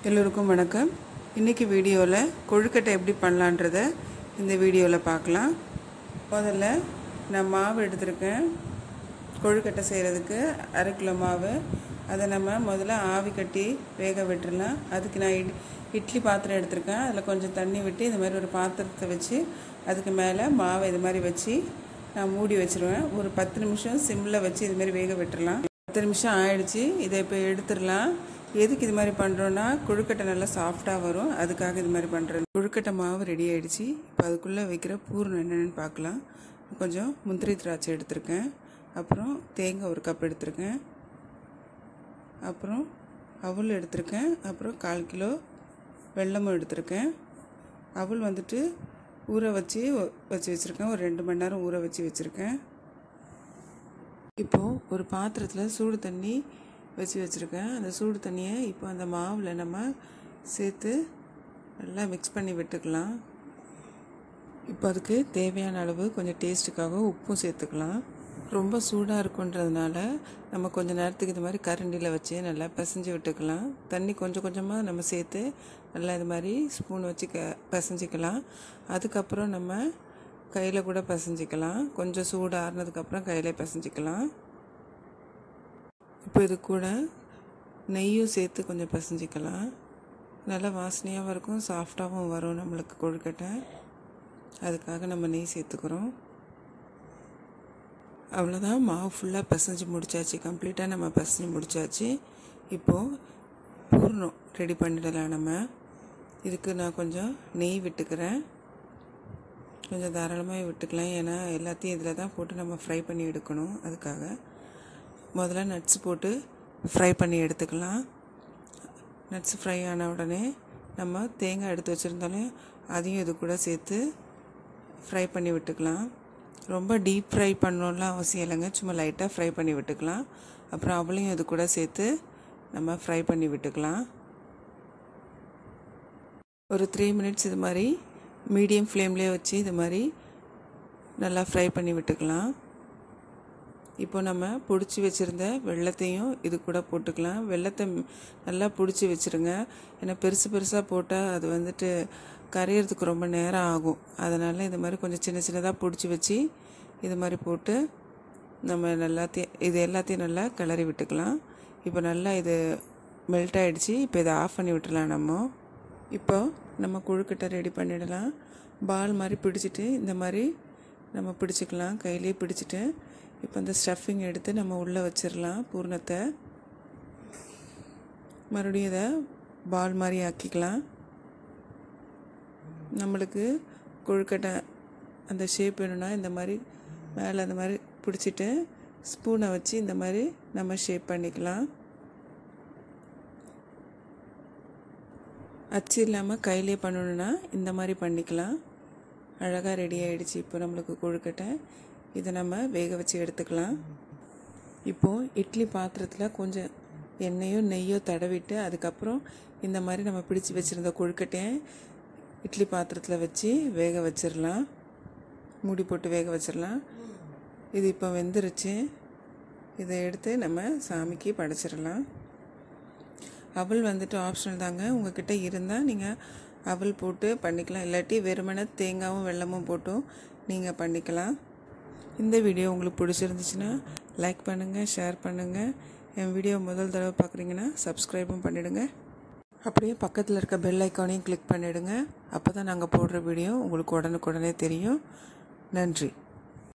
எல்லோருக்கும் வணக்கம் இன்றைக்கி வீடியோவில் கொழுக்கட்டை எப்படி பண்ணலான்றத இந்த வீடியோவில் பார்க்கலாம் முதல்ல நான் மாவு எடுத்திருக்கேன் கொழுக்கட்டை செய்கிறதுக்கு அரை கிலோ மாவு அதை நம்ம முதல்ல ஆவி கட்டி வேக விட்டுறலாம் அதுக்கு நான் இட் இட்லி பாத்திரம் எடுத்திருக்கேன் அதில் கொஞ்சம் தண்ணி விட்டு இந்த மாதிரி ஒரு பாத்திரத்தை வச்சு அதுக்கு மேலே மாவை இது மாதிரி வச்சு நான் மூடி வச்சுருவேன் ஒரு பத்து நிமிஷம் சிம்மில் வச்சு இது மாதிரி வேக விட்டுறலாம் பத்து நிமிஷம் ஆயிடுச்சு இதை இப்போ எடுத்துடலாம் எதுக்கு இது மாதிரி பண்ணுறோன்னா கொழுக்கட்டை நல்லா சாஃப்டாக வரும் அதுக்காக இது மாதிரி பண்ணுறேன் கொழுக்கட்டை மாவு ரெடி ஆயிடுச்சு இப்போ அதுக்குள்ளே வைக்கிற பூர்ணம் என்னென்னு பார்க்கலாம் கொஞ்சம் முந்திரி திராட்சை எடுத்திருக்கேன் அப்புறம் தேங்காய் ஒரு கப் எடுத்திருக்கேன் அப்புறம் அவல் எடுத்திருக்கேன் அப்புறம் கால் கிலோ வெல்லமும் எடுத்திருக்கேன் அவல் வந்துட்டு ஊற வச்சு வச்சு வச்சுருக்கேன் ஒரு ரெண்டு மணி நேரம் ஊற வச்சு வச்சுருக்கேன் இப்போது ஒரு பாத்திரத்தில் சூடு தண்ணி வச்சு வச்சுருக்கேன் அந்த சூடு தண்ணியை இப்போ அந்த மாவில் நம்ம சேர்த்து நல்லா மிக்ஸ் பண்ணி விட்டுக்கலாம் இப்போ அதுக்கு தேவையான அளவு கொஞ்சம் டேஸ்ட்டுக்காக உப்பும் சேர்த்துக்கலாம் ரொம்ப சூடாக இருக்குன்றதுனால நம்ம கொஞ்சம் நேரத்துக்கு இது மாதிரி கரண்டியில் வச்சு நல்லா பிசைஞ்சு விட்டுக்கலாம் தண்ணி கொஞ்சம் கொஞ்சமாக நம்ம சேர்த்து நல்லா இது மாதிரி ஸ்பூன் வச்சு க பிசைஞ்சிக்கலாம் அதுக்கப்புறம் நம்ம கையில் கூட பிசைஞ்சிக்கலாம் கொஞ்சம் சூடு ஆறுனதுக்கப்புறம் கையில் பிசைஞ்சிக்கலாம் இப்போ இது கூட நெய்யும் சேர்த்து கொஞ்சம் பிசைஞ்சிக்கலாம் நல்லா வாசனையாகவும் இருக்கும் சாஃப்டாகவும் வரும் நம்மளுக்கு கொழுக்கட்டை அதுக்காக நம்ம நெய் சேர்த்துக்கிறோம் அவ்வளோதான் மாவு ஃபுல்லாக பிசைஞ்சு முடிச்சாச்சு கம்ப்ளீட்டாக நம்ம பிசைஞ்சு முடிச்சாச்சு இப்போது பூர்ணம் ரெடி பண்ணிடலாம் நம்ம இதுக்கு நான் கொஞ்சம் நெய் விட்டுக்கிறேன் கொஞ்சம் தாராளமாக விட்டுக்கலாம் ஏன்னா எல்லாத்தையும் இதில் தான் போட்டு நம்ம ஃப்ரை பண்ணி எடுக்கணும் அதுக்காக முதல்ல நட்ஸ் போட்டு ஃப்ரை பண்ணி எடுத்துக்கலாம் நட்ஸ் ஃப்ரை ஆன உடனே நம்ம தேங்காய் எடுத்து வச்சுருந்தாலும் அதையும் இது கூட சேர்த்து ஃப்ரை பண்ணி விட்டுக்கலாம் ரொம்ப டீப் ஃப்ரை பண்ணணும்லாம் அவசியம் இல்லைங்க சும்மா லைட்டாக ஃப்ரை பண்ணி விட்டுக்கலாம் அப்புறம் அவளையும் இது கூட சேர்த்து நம்ம ஃப்ரை பண்ணி விட்டுக்கலாம் ஒரு த்ரீ மினிட்ஸ் இது மாதிரி மீடியம் ஃப்ளேம்லேயே வச்சு இது மாதிரி நல்லா ஃப்ரை பண்ணி விட்டுக்கலாம் இப்போ நம்ம பிடிச்சி வச்சுருந்த வெள்ளத்தையும் இது கூட போட்டுக்கலாம் வெள்ளத்தை நல்லா பிடிச்சி வச்சுருங்க ஏன்னா பெருசு பெருசாக போட்டால் அது வந்துட்டு கரையிறதுக்கு ரொம்ப நேரம் ஆகும் அதனால் இது மாதிரி கொஞ்சம் சின்ன சின்னதாக பிடிச்சி வச்சு இது மாதிரி போட்டு நம்ம எல்லாத்தையும் இது எல்லாத்தையும் நல்லா கிளறி விட்டுக்கலாம் இப்போ நல்லா இது மெல்ட் ஆகிடுச்சு இப்போ இதை ஆஃப் பண்ணி விட்டுலாம் நம்ம இப்போ நம்ம கொழுக்கட்டை ரெடி பண்ணிடலாம் பால் மாதிரி பிடிச்சிட்டு இந்த மாதிரி நம்ம பிடிச்சிக்கலாம் கையிலே பிடிச்சிட்டு இப்போ இந்த ஸ்டஃபிங் எடுத்து நம்ம உள்ளே வச்சிடலாம் பூர்ணத்தை மறுபடியும் இதை பால் மாதிரி ஆக்கிக்கலாம் நம்மளுக்கு கொழுக்கட்டை அந்த ஷேப் வேணும்னா இந்த மாதிரி மேலே அந்த மாதிரி பிடிச்சிட்டு ஸ்பூனை வச்சு இந்த மாதிரி நம்ம ஷேப் பண்ணிக்கலாம் அச்சு இல்லாமல் கையிலே பண்ணணுன்னா இந்த மாதிரி பண்ணிக்கலாம் அழகாக ரெடி ஆகிடுச்சு இப்போ நம்மளுக்கு கொழுக்கட்டை இதை நம்ம வேக வச்சு எடுத்துக்கலாம் இப்போது இட்லி பாத்திரத்தில் கொஞ்சம் எண்ணெயோ நெய்யோ தடவிட்டு அதுக்கப்புறம் இந்த மாதிரி நம்ம பிடிச்சி வச்சுருந்த கொழுக்கட்டையை இட்லி பாத்திரத்தில் வச்சு வேக வச்சிடலாம் மூடி போட்டு வேக வச்சிடலாம் இது இப்போ வெந்துருச்சு இதை எடுத்து நம்ம சாமிக்கு படைச்சிடலாம் அவல் வந்துட்டு ஆப்ஷனல் தாங்க உங்ககிட்ட இருந்தால் நீங்கள் அவல் போட்டு பண்ணிக்கலாம் இல்லாட்டி வெறுமனே தேங்காயும் வெள்ளமும் போட்டும் நீங்கள் பண்ணிக்கலாம் இந்த வீடியோ உங்களுக்கு பிடிச்சிருந்துச்சுன்னா லைக் பண்ணுங்கள் ஷேர் பண்ணுங்கள் என் வீடியோ முதல் தடவை பார்க்குறீங்கன்னா சப்ஸ்கிரைபும் பண்ணிவிடுங்க அப்படியே பக்கத்தில் இருக்க பெல் ஐக்கானையும் கிளிக் பண்ணிவிடுங்க அப்போ தான் நாங்கள் போடுற வீடியோ உங்களுக்கு உடனுக்குடனே தெரியும் நன்றி